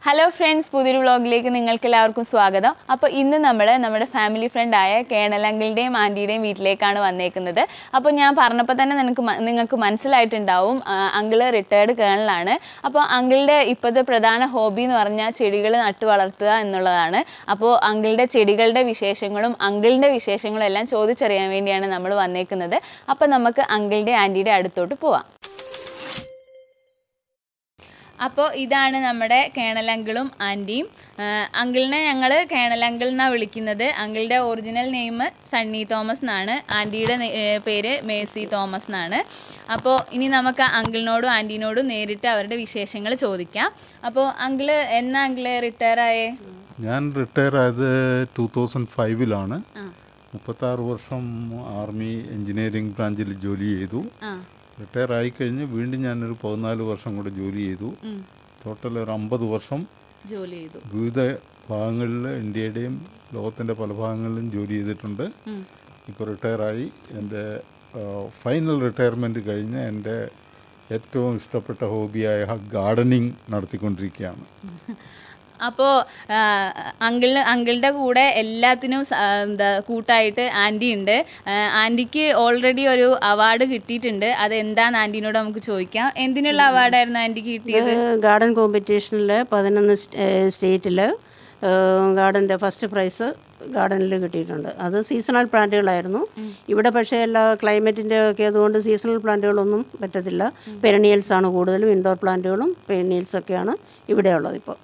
Hello friends പുതിയൊരു വ്ളോഗിലേക്ക് നിങ്ങൾക്ക് എല്ലാവർക്കും സ്വാഗതം അപ്പോൾ ഇന്ന് നമ്മൾ നമ്മുടെ ഫാമിലി ഫ്രണ്ടായ കേണൽ അങ്കിളുടെയും ആൻറ്റിയുടെയും വീട്ടിലേക്കാണ് വന്നേക്കുന്നത് അപ്പോൾ ഞാൻ പറഞ്ഞപ്പോൾ തന്നെ നിനക്ക് മ- നിങ്ങൾക്ക് മനസ്സിലായിട്ടുണ്ടാവും അങ്കിള് റിട്ടയർഡ് കേണലാണ് അപ്പോൾ അങ്കിളുടെ ഇപ്പോഴത്തെ പ്രധാന ഹോബി എന്ന് പറഞ്ഞാൽ ചെടികൾ നട്ടു വളർത്തുക എന്നുള്ളതാണ് അപ്പോൾ അങ്കിളുടെ ചെടികളുടെ വിശേഷങ്ങളും അങ്കിളിൻ്റെ വിശേഷങ്ങളും എല്ലാം ചോദിച്ചറിയാൻ വേണ്ടിയാണ് നമ്മൾ വന്നേക്കുന്നത് അപ്പോൾ നമുക്ക് അങ്കിളുടെ ആൻറ്റിയുടെ അടുത്തോട്ട് പോവാം അപ്പോൾ ഇതാണ് നമ്മുടെ കേണൽ അങ്കിളും ആൻറ്റിയും അങ്കിളിനെ ഞങ്ങൾ കേണൽ അങ്കിൾ എന്നാണ് വിളിക്കുന്നത് അങ്കിളുടെ ഒറിജിനൽ നെയിം സണ്ണി തോമസ് എന്നാണ് ആൻറ്റിയുടെ നെ- ഏ, പേര് മേഴ്സി തോമസ് എന്നാണ് അപ്പോൾ ഇനി നമുക്ക് അങ്കിളിനോടും ആൻറ്റീനോടും നേരിട്ട് അവരുടെ വിശേഷങ്ങൾ ചോദിക്കാം അപ്പോൾ അങ്കിള് എന്നാ അങ്കിള് റിട്ടയർ ആയേ ഞാൻ റിട്ടയർ ആയത് ടൂ തൗസൻഡ് ഫൈവിലാണ് മുപ്പത്താറ് വർഷം ആർമി എഞ്ചിനീയറിംഗ് ബ്രാഞ്ചിൽ ജോലി ചെയ്തു ആ റിട്ടയർ ആയിക്കഴിഞ്ഞ് വീണ്ടും ഞാനൊരു പതിനാല് വർഷം കൂടെ ജോലി ചെയ്തു ടോട്ടൽ ഒരു അമ്പത് വർഷം ജോലി ചെയ്തു വിവിധ ഭാഗങ്ങളിൽ ഇന്ത്യയുടെയും ലോകത്തിൻ്റെ പല ഭാഗങ്ങളിലും ജോലി ചെയ്തിട്ടുണ്ട് ഇപ്പോൾ റിട്ടയറായി എൻ്റെ ഫൈനൽ റിട്ടയർമെൻറ്റ് കഴിഞ്ഞ് എൻ്റെ ഏറ്റവും ഇഷ്ടപ്പെട്ട ഹോബിയായ ഗാർഡനിങ് നടത്തിക്കൊണ്ടിരിക്കുകയാണ് അപ്പോൾ അങ്കിളിന് അങ്കിളുടെ കൂടെ എല്ലാത്തിനും സ- ആ, എന്താ കൂട്ടായിട്ട് ആൻറ്റി ഉണ്ട് ആ, ആൻറ്റിക്ക് ഓൾറെഡി ഒരു അവാർഡ് കിട്ടിയിട്ടുണ്ട് അത് എന്താന്ന് ആൻറ്റീനോട് നമുക്ക് ചോദിക്കാം എന്തിനുള്ള അവാർഡായിരുന്നു ആൻറ്റിക്ക് കിട്ടിയത് ഗാർഡൻ കോമ്പറ്റീഷനിൽ പതിനൊന്ന് സ്റ്റേറ്റിൽ ഗാർഡൻ്റെ ഫസ്റ്റ് പ്രൈസ് ഗാർഡനിൽ കിട്ടിയിട്ടുണ്ട് അത് സീസണൽ പ്ലാന്റുകളായിരുന്നു ഇവിടെ പക്ഷേ എല്ലാ ക്ലൈമറ്റിൻ്റെ ഒക്കെ അതുകൊണ്ട് സീസണൽ പ്ലാന്റുകളൊന്നും പറ്റത്തില്ല പെരണിയൽസ് ആണ് കൂടുതലും ഇൻഡോർ പ്ലാന്റുകളും പെരണിയൽസ് ഒക്കെയാണ് ഇവിടെ ഉള്ളത് ഇപ്പോൾ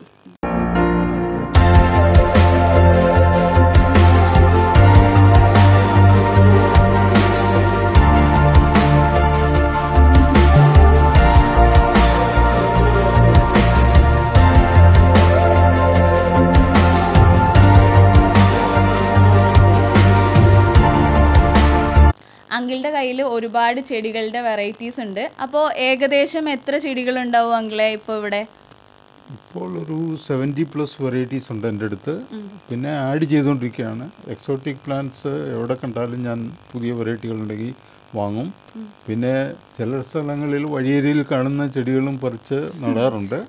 അങ്കിളുടെ കയ്യിൽ ഒരുപാട് ചെടികളുടെ വെറൈറ്റീസ് ഉണ്ട് അപ്പോൾ ഏകദേശം എത്ര ചെടികളുണ്ടാവും അങ്കിളെ ഇപ്പോൾ ഇവിടെ ഇപ്പോൾ ഒരു സെവൻറ്റി പ്ലസ് വെറൈറ്റീസ് ഉണ്ട് എൻ്റെ അടുത്ത് പിന്നെ ആഡ് ചെയ്തുകൊണ്ടിരിക്കുകയാണ് എക്സോട്ടിക് പ്ലാന്റ്സ് എവിടെ കണ്ടാലും ഞാൻ പുതിയ വെറൈറ്റികൾ ഉണ്ടെങ്കിൽ വാങ്ങും പിന്നെ ചില സ്ഥലങ്ങളിൽ വഴിയരിയിൽ കാണുന്ന ചെടികളും പറിച്ച് നടാറുണ്ട്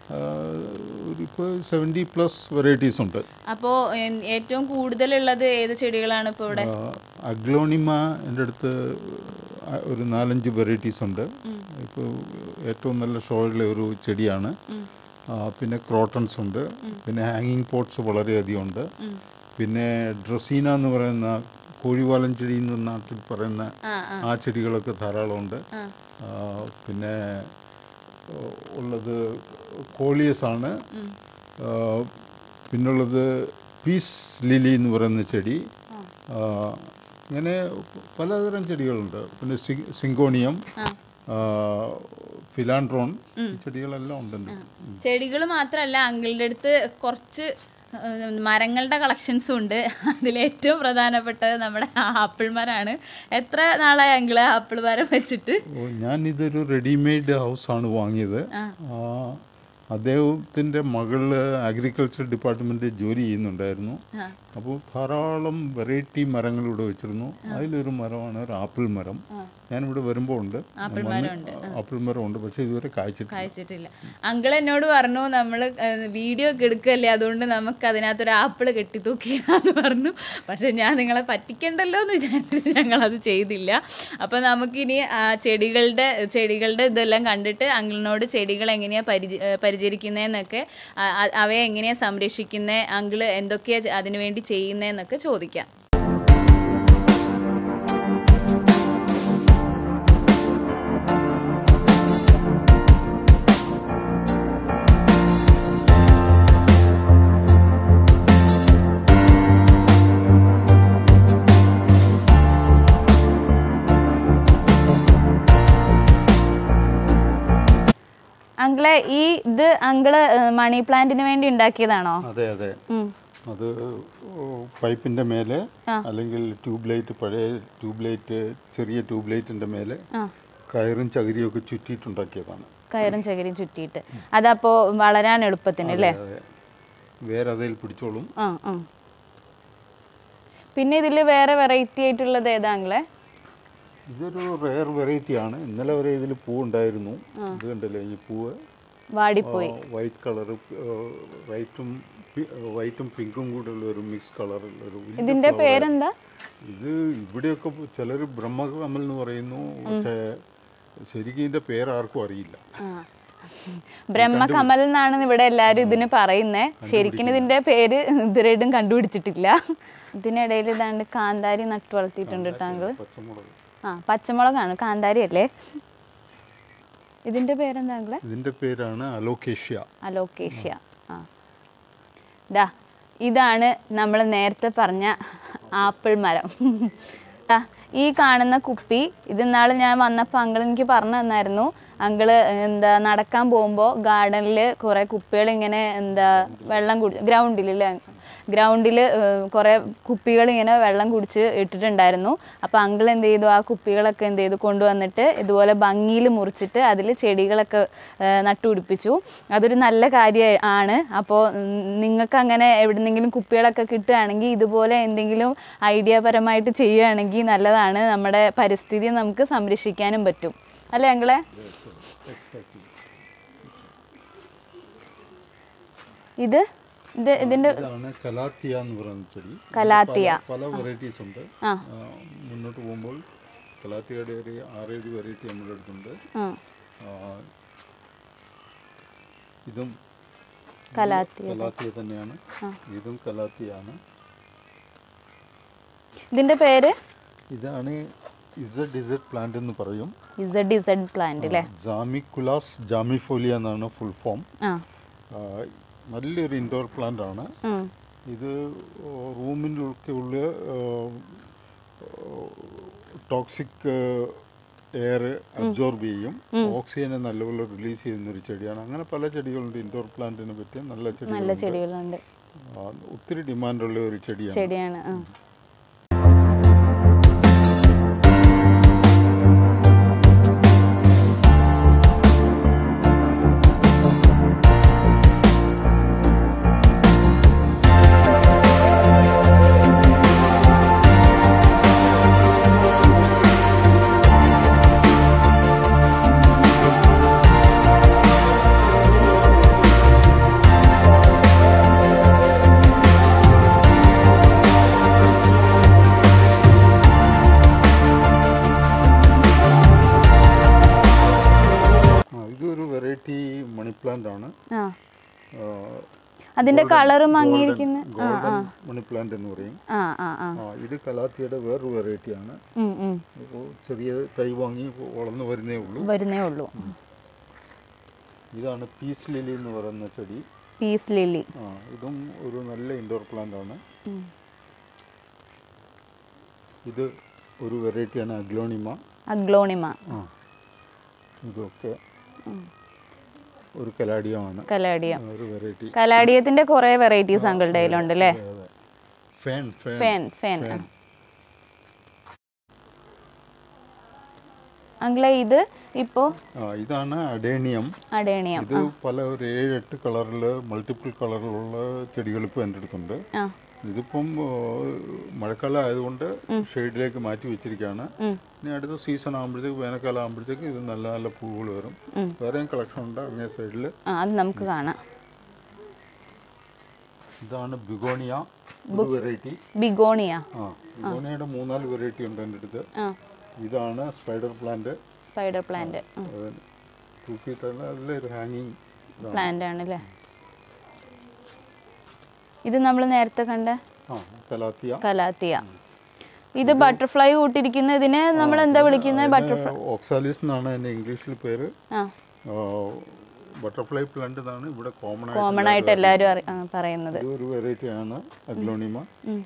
ഇപ്പോൾ സെവൻറ്റി പ്ലസ് വെറൈറ്റീസ് ഉണ്ട് അപ്പോൾ ഏറ്റവും കൂടുതലുള്ളത് ഏത് ചെടികളാണ് ഇപ്പോൾ ഇവിടെ അഗ്ലോണിമ എൻ്റെ അടുത്ത് ആ- ഒരു നാലഞ്ച് വെറൈറ്റീസ് ഉണ്ട് ഇപ്പോൾ ഏറ്റവും നല്ല ഷോയുള്ള ഒരു ചെടിയാണ് ആ, പിന്നെ ക്രോട്ടൺസ് ഉണ്ട് പിന്നെ ഹാങ്ങിങ് പോട്ട്സ് വളരെയധികം ഉണ്ട് പിന്നെ ഡ്രസീന എന്ന് പറയുന്ന കോഴിവാലൻ ചെടി എന്ന് നാട്ടിൽ പറയുന്ന ആ ചെടികളൊക്കെ ധാരാളമുണ്ട് ആ, പിന്നെ ആ, ഉള്ളത് കോളിയസ് ആണ് ആ, പിന്നുള്ളത് പീസ് ലിലി എന്ന് പറയുന്ന ചെടി ആ, ഇങ്ങനെ പലതരം ചെടികളുണ്ട് പിന്നെ സി- സിങ്കോണിയം ആ, ഫിലാൻഡ്രോൺ ഈ ചെടികളെല്ലാം ഉണ്ട് എൻ്റെ അടുത്ത്. ചെടികൾ മാത്രമല്ല അങ്കിളുടെ അടുത്ത് കുറച്ച് ഏഹ്, മരങ്ങളുടെ കളക്ഷൻസും ഉണ്ട് അതിലേറ്റവും പ്രധാനപ്പെട്ടത് നമ്മുടെ ആപ്പിൾ മരമാണ് എത്ര നാളായി അങ്കിള് ആപ്പിൾ മരം വെച്ചിട്ട് ഓ, ഞാൻ ഇതൊരു റെഡിമെയ്ഡ് ഹൗസാണ് വാങ്ങിയത് ആ, അദ്ദേഹത്തിൻ്റെ മകള് അഗ്രികൾച്ചർ ഡിപ്പാർട്ട്മെൻറ്റ് ജോലി ചെയ്യുന്നുണ്ടായിരുന്നു അപ്പോൾ ധാരാളം വെറൈറ്റി മരങ്ങൾ ഇവിടെ വെച്ചിരുന്നു അതിലൊരു മരമാണ് ഒരു ആപ്പിൾ മരം ഞാനിവിടെ വരുമ്പോൾ ഉണ്ട് വന്ന് ആപ്പിൾ മരം ഉണ്ട് പക്ഷേ ഇതുവരെ കായ്ച്ചിട്ടില്ല കഴിച്ചിട്ടില്ല അങ്കിൾ എന്നോട് പറഞ്ഞു നമ്മൾ വീഡിയോ ഒക്കെ എടുക്കല്ലേ അതുകൊണ്ട് നമുക്ക് അതിനകത്തൊരു ആപ്പിൾ കെട്ടി തൂക്കിയിടാന്ന് പറഞ്ഞു പക്ഷെ ഞാൻ നിങ്ങളെ പറ്റിക്കണ്ടല്ലോ എന്ന് വിചാരിച്ചിട്ട് ഞങ്ങളത് ചെയ്തില്ല അപ്പോൾ നമുക്കിനി ആ ചെടികളുടെ ചെടികളുടെ ഇതെല്ലാം കണ്ടിട്ട് അങ്കിളിനോട് ചെടികൾ എങ്ങനെയാണ് പരിച പരിചരിക്കുന്നതെന്നൊക്കെ ആ- ആ- അവയെ എങ്ങനെയാണ് സംരക്ഷിക്കുന്നത് അങ്കിള് എന്തൊക്കെയാണ് അതിനു വേണ്ടി ചെയ്യുന്നതെന്നൊക്കെ ചോദിക്കാം അങ്കിളെ ഈ ഇത് അങ്കിള് മണി പ്ലാന്റിന് വേണ്ടി ഉണ്ടാക്കിയതാണോ അതെ അതെ അത് പൈപ്പിൻ്റെ മേലെ അല്ലെങ്കിൽ ട്യൂബ് ലൈറ്റ് പഴയ ട്യൂബ് ലൈറ്റ് ചെറിയ ട്യൂബ് ലൈറ്റിൻ്റെ മേലെ കയറും ചകിരിയും ഒക്കെ ചുറ്റിയിട്ടുണ്ടാക്കിയതാണ് കയറും ചകിരിയും ചുറ്റിയിട്ട് അതപ്പോ വളരാൻ എളുപ്പത്തിന് അല്ലേ അതെ വേറെ അതിൽ പിടിച്ചോളും ആ ആ പിന്നെ ഇതിൽ വേറെ വെറൈറ്റി ആയിട്ടുള്ളത് ഏതാങ്ങളെ ഇതൊരു റെയർ വെറൈറ്റി ആണ് ഇന്നലെ വരെ ഇതിൽ പൂ ഉണ്ടായിരുന്നു ഇത് കണ്ടല്ലേ ഈ പൂവ് വാടിപ്പോയി വൈറ്റ് കളർ വൈറ്റും വൈറ്റും പിങ്കും കൂടെ ഉള്ള ഒരു മിക്സ് കളറിൽ ഒരു വലിയ ഇതിന്റെ flower. പേരെന്താ ഇത് ഇവിടെയൊക്കെ ചിലർ ബ്രഹ്മകമൽ എന്ന് പറയുന്നു പക്ഷേ ശരിക്കും ഇതിന്റെ പേര് ആർക്കും അറിയില്ല ബ്രഹ്മകമൽ എന്നാണ് ഇവിടെ എല്ലാരും ഇതിന് പറയുന്നേ ശരിക്കും ഇതിന്റെ പേര് ഇതുവരെയായിട്ടും കണ്ടുപിടിച്ചിട്ടില്ല ഇതിനിടയിൽ ഇതാണ്ട് കാന്താരി നട്ടു വളർത്തിയിട്ടുണ്ട് താങ്കൾ പച്ചമുളക് ആ പച്ചമുളകാണ് കാന്താരി അല്ലേ ഇതിന്റെ പേരെന്താ താങ്കളെ ഇതിന്റെ പേരാണ് അലോക്കേഷ്യ അലോക്കേഷ്യ ആ ദാ ഇതാണ് നമ്മൾ നേരത്തെ പറഞ്ഞ ആപ്പിൾ മരം ദാ, ഈ കാണുന്ന കുപ്പി ഇത് നാളെ ഞാൻ വന്നപ്പോൾ അങ്കിൾ എനിക്ക് പറഞ്ഞു തന്നായിരുന്നു അങ്കിള് എന്താ നടക്കാൻ പോകുമ്പോൾ ഗാർഡനിൽ കുറേ കുപ്പികൾ ഇങ്ങനെ എന്താ വെള്ളം കുടി ഗ്രൗണ്ടിൽ ഗ്രൗണ്ടിൽ കുറേ കുപ്പികൾ ഇങ്ങനെ വെള്ളം കുടിച്ച് ഇട്ടിട്ടുണ്ടായിരുന്നു അപ്പോൾ അങ്കിൾ എന്ത് ചെയ്തു ആ കുപ്പികളൊക്കെ എന്ത് ചെയ്തു കൊണ്ടുവന്നിട്ട് ഇതുപോലെ ഭംഗിയിൽ മുറിച്ചിട്ട് അതിൽ ചെടികളൊക്കെ ഏഹ്, നട്ടുപിടിപ്പിച്ചു അതൊരു നല്ല കാര്യം ആണ് അപ്പോൾ നിങ്ങൾക്ക് അങ്ങനെ എവിടെന്നെങ്കിലും കുപ്പികളൊക്കെ കിട്ടുകയാണെങ്കിൽ ഇതുപോലെ എന്തെങ്കിലും ഐഡിയ പരമായിട്ട് ചെയ്യുകയാണെങ്കിൽ നല്ലതാണ് നമ്മുടെ പരിസ്ഥിതി നമുക്ക് സംരക്ഷിക്കാനും പറ്റും അല്ലേ അങ്കിളെ ഇത് ഇത് ഇതിൻ്റെ ഇതാണ് കലാത്തിയ എന്ന് പറയുന്ന ചെടി കലാത്തിയ. പല- പല വെറൈറ്റീസ് ഉണ്ട് ആ. ആ, മുന്നോട്ട് പോകുമ്പോൾ കലാത്തിയുടെ ഒരു ആറേഴ് വെറൈറ്റി നമ്മുടെ അടുത്തുണ്ട് ആ ആ, ഇതും കലാത്തിയ കലാത്തിയ തന്നെയാണ് ഇതും കലാത്തിയാണ് ഇതിൻ്റെ പേര് ഇതാണ് ഇസഡ് ഇസഡ് പ്ലാന്റ് എന്ന് പറയും ഇസഡ് ഇസഡ് പ്ലാന്റ് അല്ലേ ജാമിക്കുലാസ് ജാമിഫോലിയ എന്നാണ് ഫുൾ ഫോം ആ നല്ലൊരു ഇൻഡോർ പ്ലാന്റ് ആണ് ഉം. ഇത് റൂമിൻ്റെ ഉള്ള ടോക്സിക് എയർ അബ്സോർബ് ചെയ്യും ഓക്സിജനെ നല്ലപോലെ റിലീസ് ചെയ്യുന്ന ഒരു ചെടിയാണ് അങ്ങനെ പല ചെടികളുണ്ട് ഇൻഡോർ പ്ലാന്റിനെ പറ്റിയ നല്ല നല്ല ചെടികൾ ചെടികളുണ്ട് ഒത്തിരി ഡിമാൻഡുള്ള ഒരു ചെടിയാണ് ചെടിയാണ് ആ ആ, ഇതൊരു വെറൈറ്റി മണി പ്ലാന്റ് ആണ് ആ അതിന്റെ കളറ് മങ്ങിയിരിക്കുന്ന ഗോൾഡൻ മണി പ്ലാന്റ് എന്ന് പറയും ആ ആ ആ ആ, ഇത് കലാത്തിയുടെ വേറൊരു വെറൈറ്റിയാണ് ഉം, ഉം. ഇപ്പോൾ ചെറിയ തൈ വാങ്ങി ഇപ്പോൾ വളർന്നു വരുന്നേ ഉള്ളൂ വരുന്നേ ഉള്ളൂ ഇതാണ് പീസ് ലിലി എന്ന് പറയുന്ന ചെടി പീസ് ലില്ലി ആ ഇതും ഒരു നല്ല ഇൻഡോർ പ്ലാന്റ് ആണ് ഇത് ഒരു വെറൈറ്റിയാണ് അഗ്ലോണിമ അഗ്ലോണിമ ആ ഇതൊക്കെ ഒരു കലാഡിയമാണ് കലാഡിയം ഒരു വെറൈറ്റി കലാഡിയത്തിന്റെ കുറെ വെറൈറ്റീസ് അങ്കിളുടെ കയ്യിലുണ്ട് അല്ലേ ഫാൻ ഫാൻ ഫാൻ ഫാൻ ആ. അങ്കിളെ ഇത് ഇപ്പോ ആ ഇതാണ് അഡേണിയം അടേണിയം ഇത് പല ഒരു ഏഴ് എട്ട് കളറിൽ മൾട്ടിപ്പിൾ കളറിലുള്ള ചെടികൾ ഇപ്പോൾ എൻ്റെ അടുത്തുണ്ട് ആ ഇതിപ്പം ആ, മഴക്കാലം ആയതുകൊണ്ട് ഷെയ്ഡിലേക്ക് മാറ്റി വെച്ചിരിക്കുകയാണ് ഇനി അടുത്ത സീസൺ ആകുമ്പോഴത്തേക്ക് വേനൽക്കാലം ആകുമ്പോഴത്തേക്ക് ഇത് നല്ല നല്ല പൂവുകൾ വരും വേറെയും കളക്ഷൻ ഉണ്ട് അങ്ങേ സൈഡിൽ ആ അത് നമുക്ക് കാണാം ഇതാണ് ബിഗോണിയ ഒരു വെറൈറ്റി ബിഗോണിയ ആ ബിഗോണിയയുടെ മൂന്നാല് വെറൈറ്റി ഉണ്ട് എൻ്റെ അടുത്ത് ആ ഇതാണ് സ്പൈഡർ പ്ലാന്റ് സ്പൈഡർ പ്ലാന്റ് തൂക്കിയിട്ടുള്ള നല്ലൊരു ഹാങ്ങിങ് ഇതാണ് പ്ലാന്റ് ആണ് അല്ലേ ഇത് നമ്മൾ നേരത്തെ കണ്ട ആ കലാത്തിയ കലാത്തിയ ഇത് ബട്ടർഫ്ലൈ കൂട്ടിരിക്കുന്ന ഇതിനെ നമ്മൾ എന്താ വിളിക്കുന്നത് ബട്ടർഫ്ലൈ ഓക്സാലിസ് എന്നാണ് എൻ്റെ ഇംഗ്ലീഷിൽ പേര് ആ ബട്ടർഫ്ലൈ പ്ലാന്റ് എന്നാണ് ഇവിടെ കോമൺ ആയിട്ട് കോമൺ ആയിട്ട് എല്ലാവരും അറി- ആ, പറയുന്നത് ഇത് ഒരു വെറൈറ്റി ആണ് അഗ്ലോണിമ ഉം.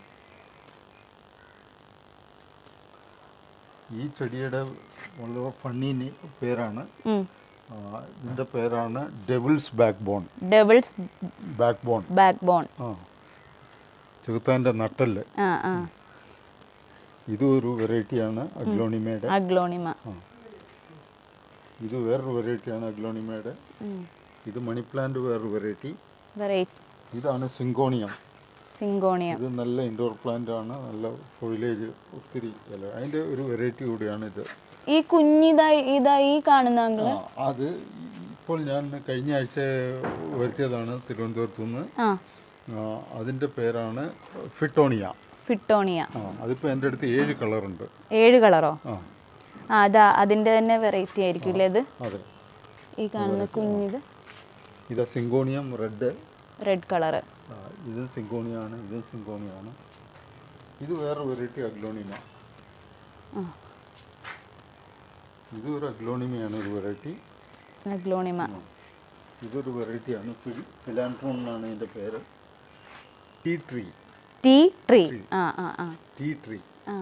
ഈ ചെടിയുടെ വളരെ ഫണ്ണി പേരാണ് ഉം. ആ, ഇതിൻ്റെ പേരാണ് devil's backbone devil's backbone backbone ആ ചെകുത്താൻ്റെ നട്ടല് ആ ആ ഇത് ഒരു വെറൈറ്റിയാണ് അഗ്ലോണിമയുടെ അഗ്ലോണിമ ഇത് വേറൊരു വെറൈറ്റിയാണ് അഗ്ലോണിമയുടെ ഇത് മണി പ്ലാന്റ് വേറൊരു വെറൈറ്റി വെറൈറ്റി ഇതാണ് സിങ്കോണിയം സിങ്കോണിയം ഇത് നല്ല ഇൻഡോർ പ്ലാന്റ് ആണ് നല്ല ഫോയിലേജ് ഒത്തിരി ഇല അതിൻ്റെ ഒരു വെറൈറ്റി കൂടിയാണ് ഇത് ഈ കുഞ്ഞിതായി ഇതായി ഈ കാണുന്ന അങ്കിള് ആ, അത് ഈ ഇപ്പോൾ ഞാൻ കഴിഞ്ഞ ആഴ്ച വരുത്തിയതാണ് തിരുവനന്തപുരത്തു നിന്ന് ആ ആ, അതിൻ്റെ പേരാണ് ഫിട്ടോണിയ ഫിട്ടോണിയ ആ അതിപ്പോൾ എൻ്റെ അടുത്ത് ഏഴ് കളറുണ്ട് ഏഴ് കളറോ ആ ആ അതാ അതിൻ്റെ തന്നെ വെറൈറ്റി ആയിരിക്കും അല്ലേ ഇത് അതെ ഈ കാണുന്ന കുഞ്ഞിത് ഇതാ സിങ്കോണിയം റെഡ് റെഡ് കളറ് ഇത് സിങ്കോണിയാണ് ഇത് സിങ്കോണിയാണ് ഇത് വേറെ വെറൈറ്റി അഗ്ലോണിമ ഇത് ഒരു അഗ്ലോണിമയാണ് ഒരു വെറൈറ്റി നഗ്ലോണിമ ഇതൊരു വെറൈറ്റിയാണ് ഫിൽ ഫിലാൻട്രോൺ എന്നാണ് ഇതിൻ്റെ പേര് ടീ ട്രീ ടീ ട്രീ ആ ആ ആ ടീ ട്രീ ആ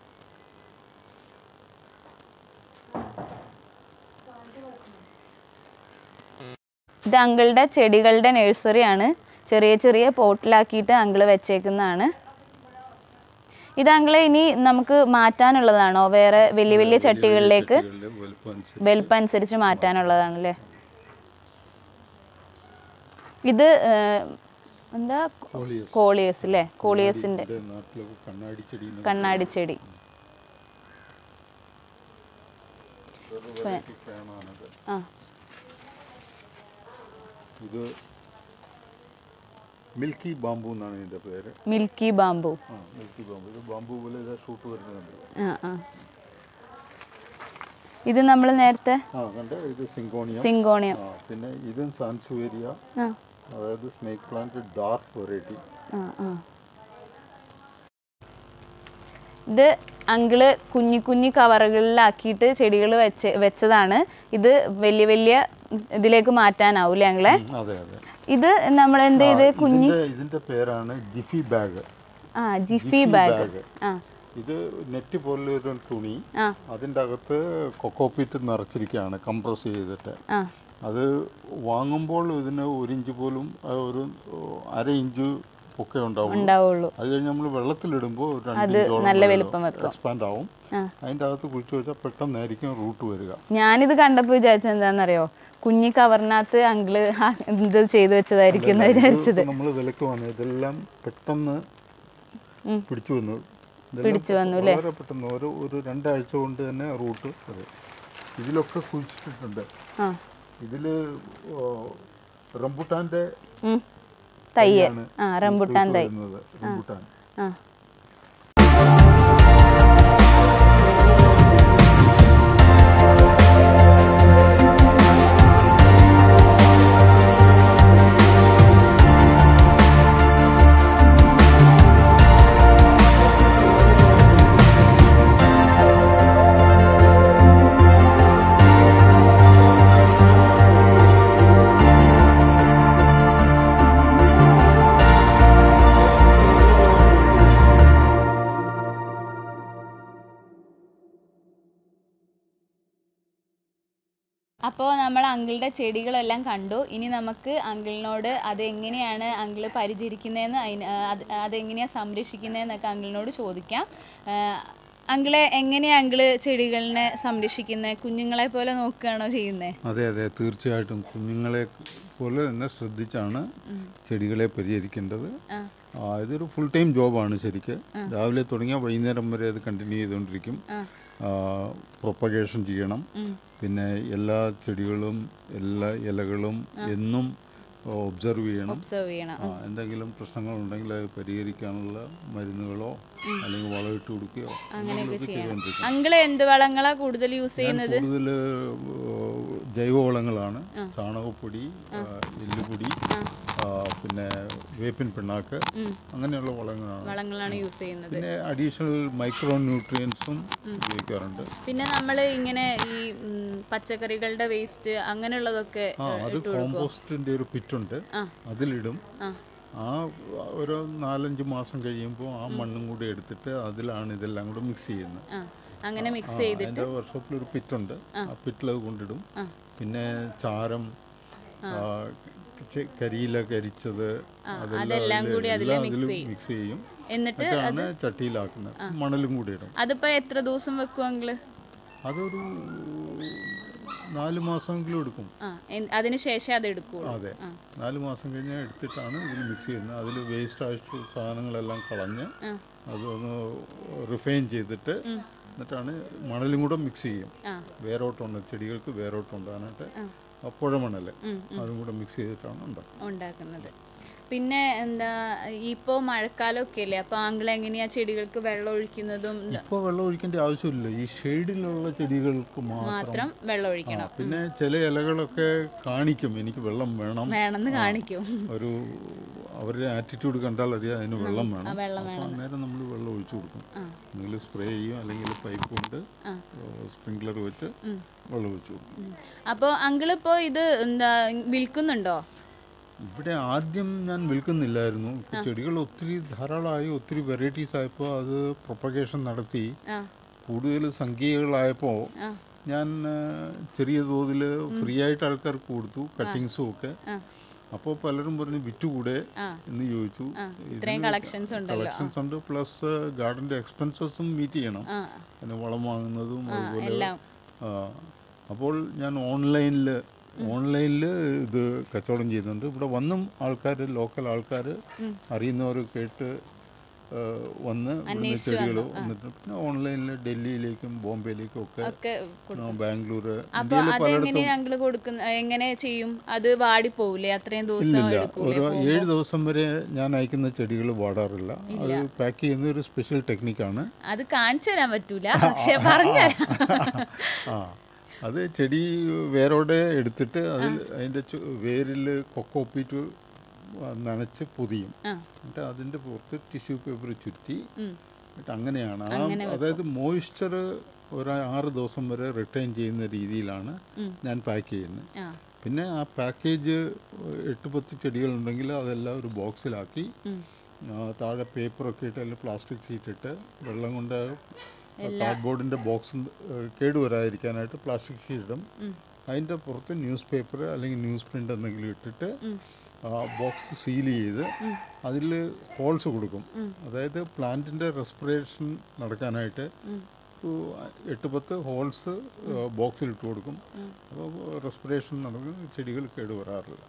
ഇത് അങ്കിളുടെ ചെടികളുടെ നഴ്സറിയാണ് ചെറിയ ചെറിയ പോട്ടിലാക്കിയിട്ട് അങ്കിള് വെച്ചേക്കുന്നതാണ് ഇത് അങ്കിള് ഇനി നമുക്ക് മാറ്റാനുള്ളതാണോ വേറെ വലിയ വലിയ ചട്ടികളിലേക്ക് ചെടികളുടെ വലുപ്പം അനുസരിച്ച് വലിപ്പം അനുസരിച്ച് മാറ്റാനുള്ളതാണല്ലേ ഇത് ഏഹ്, എന്താ കോളിയസ് കോളിയസ് അല്ലേ കോളിയസിന്റെ ഇവിടെ നാട്ടിലൊക്കെ കണ്ണാടി ചെടി എന്ന് കണ്ണാടി ചെടി ഒരു വെറൈറ്റി ഫാനാണത് ആ ഇത് മിൽക്കി ബാമ്പു എന്നാണ് ഇതിൻ്റെ പേര് മിൽക്കി ബാംബു ആ മിൽക്കി ബാമ്പു ഇത് ബാമ്പു പോലെ ഇതാ ഷൂട്ട് വരുന്നുണ്ട് ആ ആ ഇത് നമ്മൾ നേരത്തെ ആ കണ്ട് ഇത് സിങ്കോണിയം സിങ്കോണിയം ആ പിന്നെ ഇതും സാൻസുവേരിയ ആ അതായത് സ്നേക്ക് പ്ലാന്റ് ഡാർക്ക് വെറൈറ്റി ആ ആ ഇത് അങ്കിള് കുഞ്ഞി കുഞ്ഞി കവറുകളിലാക്കിയിട്ട് ചെടികൾ വെച്ച് വെച്ചതാണ് ഇത് വലിയ വലിയ ഇതിലേക്ക് മാറ്റാനാവും അല്ലേ അങ്ങളെ അതെ അതെ ഇത് നമ്മൾ എന്ത് ചെയ്ത് കുഞ്ഞി ഇതിന്റെ ഇതിന്റെ പേരാണ് ജിഫി ബാഗ് ആ ജിഫി ബാഗ് bag. ആ ഇത് നെറ്റ് പോലൊരു തുണി ആ അതിൻ്റെ അകത്ത് കൊക്കോപ്പീറ്റ് നിറച്ചിരിക്കുകയാണ് കംപ്രസ് ചെയ്തിട്ട് ആ അത് വാങ്ങുമ്പോൾ ഇതിന് ഒരു ഇഞ്ച് പോലും ആ, ഒരു അര ഇഞ്ച് പൊക്കെ ഉണ്ടാവും ഉണ്ടാവുള്ളൂ അത് കഴിഞ്ഞ് നമ്മൾ വെള്ളത്തിലിടുമ്പോൾ ഒരു അത് നല്ല വലിപ്പം വെക്കും എക്സ്പാൻഡ് ആവും ആ. അതിൻ്റെ അകത്ത് കുഴിച്ചു വെച്ചാൽ പെട്ടെന്നായിരിക്കും റൂട്ട് വരിക ഞാനിത് കണ്ടപ്പോൾ വിചാരിച്ചത് എന്താണെന്നറിയോ കുഞ്ഞി കവറിനകത്ത് അങ്കിള് ആ ഇത് ചെയ്തു വെച്ചതായിരിക്കും എന്ന് വിചാരിച്ചത് നമ്മൾ വിലക്ക് വന്നു ഇതെല്ലാം പെട്ടെന്ന് പിടിച്ചു വന്നു ഇതെല്ലാം പിടിച്ചു വന്നു അല്ലേ വളരെ പെട്ടെന്ന് ഒരു ഒരു രണ്ടാഴ്ച കൊണ്ട് തന്നെ റൂട്ട് വരും ഇതിലൊക്കെ കുഴിച്ചിട്ടിട്ടുണ്ട് ആ ഇതിൽ റംബുട്ടാൻ്റെ ഉം. തയ്യ് ആണ് ആ റംബുട്ടാൻ തൈ വരുന്നത് റംബുട്ടാൻ ആ അപ്പോൾ നമ്മൾ അങ്കിളുടെ ചെടികളെല്ലാം കണ്ടു ഇനി നമുക്ക് അങ്കിളിനോട് അതെങ്ങനെയാണ് അങ്കിള് പരിചരിക്കുന്നതെന്ന് അതിന് ആ, അത് അതെങ്ങനെയാണ് സംരക്ഷിക്കുന്നതെന്നൊക്കെ അങ്കിളിനോട് ചോദിക്കാം ആ, അങ്കിളെ എങ്ങനെയാണ് അങ്കിള് ചെടികളിനെ സംരക്ഷിക്കുന്നത് കുഞ്ഞുങ്ങളെ പോലെ നോക്കുകയാണോ ചെയ്യുന്നത് അതെ അതെ തീർച്ചയായിട്ടും കുഞ്ഞുങ്ങളെ പോലെ തന്നെ ശ്രദ്ധിച്ചാണ് ചെടികളെ പരിചരിക്കേണ്ടത് ആ, ഇതൊരു ഫുൾ ടൈം ജോബാണ് ശരിക്ക് രാവിലെ തുടങ്ങിയാൽ വൈകുന്നേരം വരെ അത് കണ്ടിന്യൂ ചെയ്തുകൊണ്ടിരിക്കും പ്രൊപ്പഗേഷൻ ചെയ്യണം പിന്നെ എല്ലാ ചെടികളും എല്ലാ ഇലകളും എന്നും ഒബ്സർവ് ചെയ്യണം ഒബ്സർവ് ചെയ്യണം ആ, എന്തെങ്കിലും പ്രശ്നങ്ങളുണ്ടെങ്കിൽ അത് പരിഹരിക്കാനുള്ള മരുന്നുകളോ അല്ലെങ്കിൽ വളമിട്ട് കൊടുക്കുകയോ അങ്ങനെയൊക്കെ ചെയ്തുകൊണ്ടിരിക്കും അങ്കിള് എന്ത് വളങ്ങളാ കൂടുതൽ യൂസ് ചെയ്യുന്നത് കൂടുതൽ ജൈവവളങ്ങളാണ് ചാണകപ്പൊടി ആ, എല്ലുപൊടി ആ, പിന്നെ വേപ്പിൻ പിണ്ണാക്ക് അങ്ങനെയുള്ള വളങ്ങളാണ് വളങ്ങളാണ് യൂസ് ചെയ്യുന്നത് പിന്നെ അഡീഷണൽ മൈക്രോ ന്യൂട്രിയൻസും ഉപയോഗിക്കാറുണ്ട് പിന്നെ നമ്മൾ ഇങ്ങനെ ഈ ഉം, പച്ചക്കറികളുടെ വേസ്റ്റ് അങ്ങനെയുള്ളതൊക്കെ ആ അത് കോമ്പോസ്റ്റിന്റെ ഒരു പിറ്റുണ്ട് അതിലിടും ആ ഒരു നാലഞ്ച് മാസം കഴിയുമ്പോൾ ആ മണ്ണും കൂടി എടുത്തിട്ട് അതിലാണ് ഇതെല്ലാം കൂടെ മിക്സ് ചെയ്യുന്നത് ആ അങ്ങനെ മിക്സ് ചെയ്ത് അതിൻ്റെ വർക്ക്ഷോപ്പിൽ ഒരു പിറ്റുണ്ട് ആ പിറ്റിൽ അത് കൊണ്ടിടും പിന്നെ ചാരം ആ, ചെ- കരിയില കരിച്ചത് അതെല്ലാം കൂടി അതിൽ അതില് mix അതിൽ മിക്സ് ചെയ്യും എന്നിട്ട് എന്നിട്ടാണ് ചട്ടിയിലാക്കുന്നത് മണലും കൂടി ഇടും അതിപ്പോ എത്ര ദിവസം വെക്കും അങ്കിള് അതൊരു നാല് മാസമെങ്കിലും എടുക്കും ആ എൻ- അതിന് ശേഷം അത് എടുക്കുള്ളൂ അതെ നാല് മാസം കഴിഞ്ഞ് എടുത്തിട്ടാണ് ഇതിൽ മിക്സ് ചെയ്യുന്നത് അതിൽ വേസ്റ്റ് ആയിട്ട് സാധനങ്ങളെല്ലാം കളഞ്ഞ് അതൊന്ന് റിഫൈൻ ചെയ്തിട്ട് എന്നിട്ടാണ് മണലും കൂടെ മിക്സ് ചെയ്യും വേരോട്ടമുണ്ട് ചെടികൾക്ക് വേരോട്ടം ഉണ്ടാകാനായിട്ട് ആ, പുഴമണൽ അതും കൂടെ മിക്സ് ചെയ്തിട്ടാണ് ഉണ്ടാക്കുന്നത് ഉണ്ടാക്കുന്നത് പിന്നെ എന്താ ഇപ്പോൾ മഴക്കാലമൊക്കെ അല്ലേ അപ്പോൾ ആങ്കിൾ എങ്ങനെയാ ചെടികൾക്ക് വെള്ളം ഒഴിക്കുന്നതും ഇപ്പോൾ വെള്ളം ഒഴിക്കേണ്ട ആവശ്യമില്ല ഈ ഷെയ്ഡിലുള്ള ചെടികൾക്ക് മാത്രം മാത്രം വെള്ളം ആ, ഒഴിക്കണം പിന്നെ ചില ഇലകളൊക്കെ കാണിക്കും എനിക്ക് വെള്ളം വേണം വേണമെന്ന് കാണിക്കും ഒരു അവരുടെ ആറ്റിറ്റ്യൂഡ് കണ്ടാൽ അറിയാം അതിന് വെള്ളം വേണം വെള്ളം അപ്പോൾ അന്നേരം നമ്മൾ വെള്ളം ഒഴിച്ചു കൊടുക്കും ഒന്നുകിൽ സ്പ്രേ ചെയ്യും അല്ലെങ്കിൽ പൈപ്പ് കൊണ്ട് സ്പ്രിങ്ക്ലർ വെച്ച് വെള്ളം ഒഴിച്ചു കൊടുക്കും അപ്പോൾ അങ്കിളിപ്പോൾ ഇത് എന്താ വിൽക്കുന്നുണ്ടോ ഇവിടെ ആദ്യം ഞാൻ വിൽക്കുന്നില്ലായിരുന്നു ഇപ്പോൾ ചെടികൾ ഒത്തിരി ധാരാളമായി ഒത്തിരി വെറൈറ്റീസ് ആയപ്പോൾ അത് പ്രൊപ്പഗേഷൻ നടത്തി ആ കൂടുതൽ സംഖ്യകളായപ്പോൾ ഞാൻ ആ, ചെറിയ തോതിൽ ഫ്രീ ആയിട്ട് ആൾക്കാർക്ക് കൊടുത്തു കട്ടിങ്സും ഒക്കെ അപ്പോൾ പലരും പറഞ്ഞു വിറ്റുകൂടെ എന്ന് ചോദിച്ചു ഇത്രയും കളക്ഷൻസ് ഉണ്ടല്ലോ കളക്ഷൻസ് ഉണ്ട് പ്ലസ് ഗാർഡൻ്റെ എക്സ്പെൻസസും മീറ്റ് ചെയ്യണം ആ പിന്നെ വളം വാങ്ങുന്നതും അതുപോലെ എല്ലാം ആ, അപ്പോൾ ഞാൻ ഓൺലൈനിൽ ഓൺലൈനിൽ ഇത് കച്ചവടം ചെയ്യുന്നുണ്ട് ഇവിടെ വന്നും ആൾക്കാർ ലോക്കൽ ആൾക്കാർ അറിയുന്നവർ കേട്ട് ആ, വന്ന് ഇവിടുന്ന് ചെടികൾ വന്നിട്ട് പിന്നെ ഓൺലൈനിൽ ഡൽഹിയിലേക്കും ബോംബെയിലേക്കും ഒക്കെ ഒക്കെ ആ, ബാംഗ്ലൂർ അപ്പോൾ അതെങ്ങനെ അങ്കിള് കൊടുക്കുന്ന എങ്ങനെ ചെയ്യും അത് വാടിപ്പോവില്ലേ അത്രയും ദിവസം ഇല്ല എടുക്കൂലേ ഒരു ഏഴ് ദിവസം വരെ ഞാൻ അയക്കുന്ന ചെടികൾ വാടാറില്ല അത് പാക്ക് ചെയ്യുന്ന ഒരു സ്പെഷ്യൽ ടെക്നിക്കാണ് അത് കാണിച്ചു തരാൻ പറ്റൂല പക്ഷെ പറഞ്ഞുതരാം ആ അത് ചെടി വേരോടെ എടുത്തിട്ട് അതിൽ അതിൻ്റെ വേരിൽ കൊക്കോപ്പീറ്റ് നനച്ച് പൊതിയും ആ എന്നിട്ട് അതിൻ്റെ പുറത്ത് ടിഷ്യൂ പേപ്പർ ചുറ്റി എന്നിട്ട് അങ്ങനെയാണ് ആ അതായത് മോയ്സ്ചർ ഒരു ആറ് ദിവസം വരെ റിട്ടേൺ ചെയ്യുന്ന രീതിയിലാണ് ഞാൻ പാക്ക് ചെയ്യുന്നത് ആ പിന്നെ ആ പാക്കേജ് എട്ട് പത്ത് ചെടികളുണ്ടെങ്കിൽ അതെല്ലാം ഒരു ബോക്സിലാക്കി ആ, താഴെ പേപ്പറൊക്കെ ഇട്ട് അല്ലെങ്കിൽ പ്ലാസ്റ്റിക് ഷീറ്റ് ഇട്ട് വെള്ളം കൊണ്ട് കാർഡ്ബോർഡിൻ്റെ ബോക്സ് കേടുവരാതിരിക്കാനായിട്ട് പ്ലാസ്റ്റിക് ഷീറ്റ് ഇടും അതിൻ്റെ പുറത്ത് ന്യൂസ് പേപ്പർ അല്ലെങ്കിൽ ന്യൂസ് പ്രിൻ്റ് എന്തെങ്കിലും ഇട്ടിട്ട് ആ ബോക്സ് സീൽ ചെയ്ത് അതിൽ ഹോൾസ് കൊടുക്കും അതായത് പ്ലാന്റിൻ്റെ റെസ്പിറേഷൻ നടക്കാനായിട്ട് ഒരു എട്ട് പത്ത് ഹോൾസ് ബോക്സിൽ ഇട്ട് കൊടുക്കും അപ്പോൾ റെസ്പിറേഷൻ നടക്കും ചെടികൾ കേടുവരാറില്ല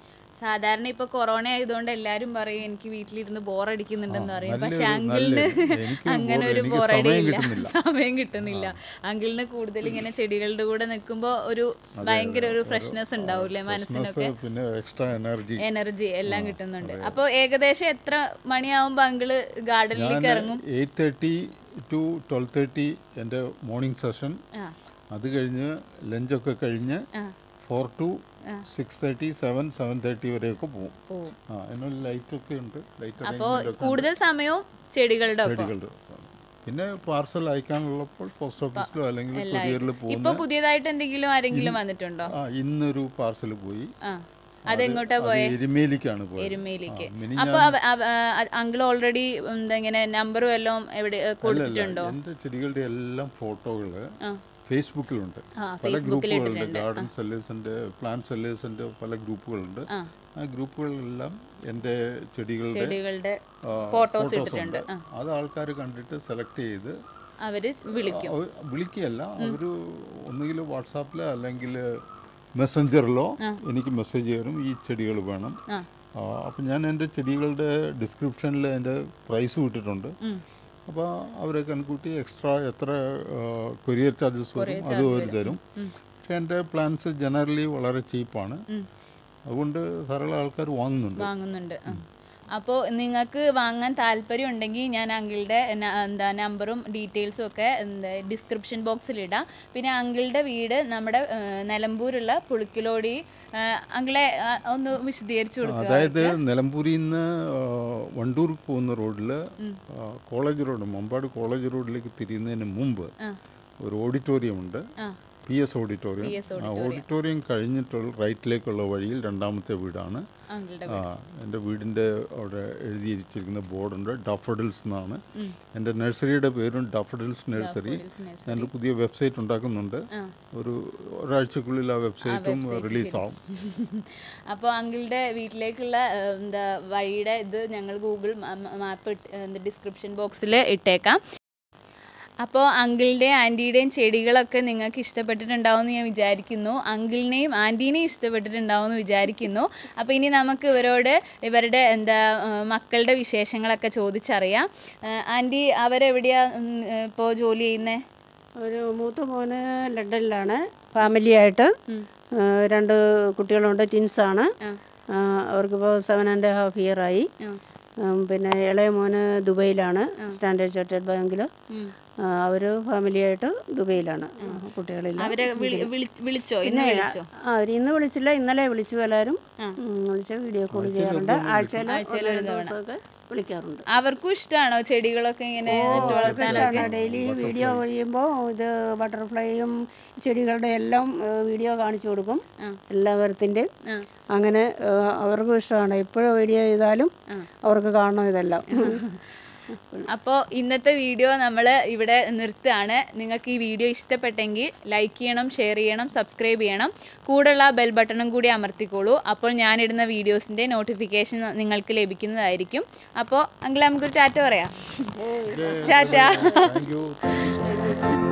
സാധാരണ ഇപ്പൊ കൊറോണ ആയതുകൊണ്ട് എല്ലാരും പറയും എനിക്ക് വീട്ടിലിരുന്ന് ബോറടിക്കുന്നുണ്ടെന്ന് പറയും നല്ലൊരു- പക്ഷെ അങ്കിളിന് നല്ലൊരു- എനിക്ക് അങ്ങനെ bore- ഒരു എനിക്ക് ബോറടി സമയം ഇല്ല കിട്ടുന്നില്ല. സമയം കിട്ടുന്നില്ല അങ്കിളിന് കൂടുതൽ ഇങ്ങനെ ചെടികളുടെ കൂടെ നിൽക്കുമ്പോൾ ഒരു ഭയങ്കര ഒരു ഫ്രഷ്നെസ് ഉണ്ടാവൂലേ മനസ്സിനൊക്കെ Freshness, പിന്നെ എക്സ്ട്രാ എനർജി എനർജി എല്ലാം കിട്ടുന്നുണ്ട് അപ്പോൾ ഏകദേശം എത്ര മണിയാവുമ്പോൾ അങ്കിള് ഗാർഡനിലേക്ക് ഇറങ്ങും eight thirty to twelve thirty എൻ്റെ മോർണിംഗ് സെഷൻ ആ അത് കഴിഞ്ഞ് ലഞ്ചൊക്കെ കഴിഞ്ഞ് ആ four to six thirty seven seven thirty വരെയൊക്കെ പോകും പോവും ആ അതിനുള്ള ലൈറ്റൊക്കെ ഉണ്ട് ലൈറ്റ് അപ്പോൾ കൂടുതൽ സമയവും ചെടികളുടെ ഒപ്പം ചെടികളുടെ പിന്നെ പാർസൽ അയക്കാനുള്ളപ്പോൾ പോസ്റ്റ് ഓഫീസിലോ അല്ലെങ്കിൽ കൊറിയറിൽ പോകുന്ന ഇപ്പൊ പുതിയതായിട്ട് എന്തെങ്കിലും ആരെങ്കിലും വന്നിട്ടുണ്ടോ ആ ഇന്നൊരു പാർസൽ പോയി ആ അതെങ്ങോട്ടാ അത് പോയെ എരുമേലിക്കാണ് പോയത് എരുമേലിക്ക് ആ, മിനി അപ്പൊ അങ്കിൾ ഓൾറെഡി എന്താ ഇങ്ങനെ നമ്പറും എല്ലാം എവിടെ ഏ, കൊടുത്തിട്ടുണ്ടോ എൻ്റെ ചെടികളുടെ എല്ലാം ഫോട്ടോകൾ ആ. ഫേസ്ബുക്കിലുണ്ട് ആ, പല ഗ്രൂപ്പുകളുണ്ട് ഗാർഡൻ സെല്ലേഴ്സിൻ്റെ പ്ലാന്റ് സെല്ലേഴ്സിൻ്റെ പല ഗ്രൂപ്പുകളുണ്ട് ആ ഗ്രൂപ്പുകളിലെല്ലാം എൻ്റെ ചെടികളുടെ ചെടികളുടെ ആ, ഫോട്ടോസ് photos ഇട്ടിട്ടുണ്ട് ഉണ്ട്. അത് ആൾക്കാർ കണ്ടിട്ട് സെലക്ട് ചെയ്ത് അവര് വിളിക്കും അവ- വിളിക്കുകയല്ല അവർ ഒന്നുകിൽ വാട്സാപ്പിലോ അല്ലെങ്കിൽ മെസ്സഞ്ചറിലോ എനിക്ക് മെസ്സേജ് കയറും ഈ ചെടികൾ വേണം ആ അപ്പം ഞാൻ എൻ്റെ ചെടികളുടെ ഡിസ്ക്രിപ്ഷനിൽ എൻ്റെ പ്രൈസ് വിട്ടിട്ടുണ്ട് അപ്പോൾ അവരെ കൺകൂട്ടി എക്സ്ട്രാ എത്ര കൊറിയർ ചാർജസ് വരും അത് അവർ തരും പക്ഷേ എൻ്റെ പ്ലാൻസ് ജനറലി വളരെ ചീപ്പാണ് അതുകൊണ്ട് ധാരാളം ആൾക്കാർ വാങ്ങുന്നുണ്ട് വാങ്ങുന്നുണ്ട് അപ്പോൾ നിങ്ങൾക്ക് വാങ്ങാൻ താല്പര്യം ഉണ്ടെങ്കിൽ ഞാൻ അങ്കിളുടെ ന- എന്താ നമ്പറും ഡീറ്റെയിൽസും ഒക്കെ എന്താ ഡിസ്ക്രിപ്ഷൻ ബോക്സിൽ ഇടാം പിന്നെ അങ്കിളുടെ വീട് നമ്മുടെ ആ, നിലമ്പൂരുള്ള പുളിക്കിലോടി ആ, അങ്കിളെ ആ, ഒന്ന് വിശദീകരിച്ചു കൊടുക്കുക അതായത് നിലമ്പൂരിൽ നിന്ന് വണ്ടൂർ പോകുന്ന റോഡിൽ കോളേജ് റോഡ് മമ്പാട് കോളേജ് റോഡിലേക്ക് തിരിയുന്നതിന് മുമ്പ് ഒരു ഓഡിറ്റോറിയം ഉണ്ട് ആ പി എസ് ഓഡിറ്റോറിയം ആ ഓഡിറ്റോറിയം കഴിഞ്ഞിട്ടുള്ള റൈറ്റിലേക്കുള്ള വഴിയിൽ രണ്ടാമത്തെ വീടാണ് അങ്കിളുടെ ആ എൻ്റെ വീടിൻ്റെ അവിടെ എഴുതിയിരിച്ചിരിക്കുന്ന ബോർഡുണ്ട് ഡഫഡിൽസ് എന്നാണ് എൻ്റെ നഴ്സറിയുടെ പേരും ഡഫഡിൽസ് നഴ്സറി ഞാനൊരു പുതിയ വെബ്സൈറ്റ് ഉണ്ടാക്കുന്നുണ്ട് ഒരു ഒരാഴ്ചക്കുള്ളിൽ ആ വെബ്സൈറ്റും റിലീസാവും അപ്പോൾ അങ്കിളുടെ വീട്ടിലേക്കുള്ള ആ, എന്താ വഴിയുടെ ഇത് ഞങ്ങൾ ഗൂഗിൾ മാപ്പ് എന്താ ഡിസ്ക്രിപ്ഷൻ ബോക്സിൽ ഇട്ടേക്കാം അപ്പോൾ അങ്കിളിൻ്റെയും ആൻറ്റിയുടെയും ചെടികളൊക്കെ നിങ്ങൾക്ക് ഇഷ്ടപ്പെട്ടിട്ടുണ്ടാവും എന്ന് ഞാൻ വിചാരിക്കുന്നു അങ്കിളിനെയും ആൻറ്റീനെയും ഇഷ്ടപ്പെട്ടിട്ടുണ്ടാവും എന്ന് വിചാരിക്കുന്നു അപ്പോൾ ഇനി നമുക്ക് ഇവരോട് ഇവരുടെ എന്താ ആ, മക്കളുടെ വിശേഷങ്ങളൊക്കെ ചോദിച്ചറിയാം ആ, ആൻറ്റി അവരെവിടെയാണ് ഇപ്പോൾ ജോലി ചെയ്യുന്നത് ഒരു മൂത്ത മോന് ലണ്ടനിലാണ് ഫാമിലിയായിട്ട് ആ, രണ്ട് കുട്ടികളുണ്ട് ട്വിൻസാണ് അവർക്കിപ്പോൾ സെവൻ ആൻഡ് ഹാഫ് ഇയർ ആയി ഉം, പിന്നെ ഇളയ മോന് ദുബൈയിലാണ് സ്റ്റാൻഡേർഡ് ചാർട്ടേഡ് ബാങ്കിൽ അവർ ഫാമിലിയായിട്ട് ദുബൈയിലാണ് കുട്ടികളില്ല അവരെ വിളി- വിളി- വിളിച്ചോ ഇന്ന് വിളിച്ചോ ആ അവർ ഇന്ന് വിളിച്ചില്ല ഇന്നലെ വിളിച്ചു എല്ലാവരും ഉം, വിളിച്ച് വീഡിയോ കോൾ ചെയ്യാറുണ്ട് ആഴ്ചയിൽ ഒരു ദിവസമൊക്കെ വിളിക്കാറുണ്ട് അവർക്കും ഇഷ്ടമാണോ ചെടികളൊക്കെ ഇങ്ങനെ നട്ടു വളർത്താനൊക്കെ ഡെയിലി വീഡിയോ ചെയ്യുമ്പോൾ ഇത് ബട്ടർഫ്ലൈയും ചെടികളുടെ എല്ലാം ഏഹ്, വീഡിയോ കാണിച്ചു കൊടുക്കും എല്ലാവരത്തിൻ്റെയും അങ്ങനെ ഏഹ്, അവർക്കും ഇഷ്ടമാണ് എപ്പോഴും വീഡിയോ ചെയ്താലും അവർക്ക് കാണണം ഇതെല്ലാം അപ്പോൾ ഇന്നത്തെ വീഡിയോ നമ്മൾ ഇവിടെ നിർത്തുകയാണ് നിങ്ങൾക്ക് ഈ വീഡിയോ ഇഷ്ടപ്പെട്ടെങ്കിൽ ലൈക്ക് ചെയ്യണം ഷെയർ ചെയ്യണം സബ്സ്ക്രൈബ് ചെയ്യണം കൂടെയുള്ള ബെൽ ബട്ടണും കൂടി അമർത്തിക്കോളൂ അപ്പോൾ ഞാനിടുന്ന വീഡിയോസിൻ്റെ നോട്ടിഫിക്കേഷൻ നിങ്ങൾക്ക് ലഭിക്കുന്നതായിരിക്കും അപ്പോൾ അങ്കിൾ നമുക്കൊരു ടാറ്റ പറയാം ടാറ്റ താങ്ക് യു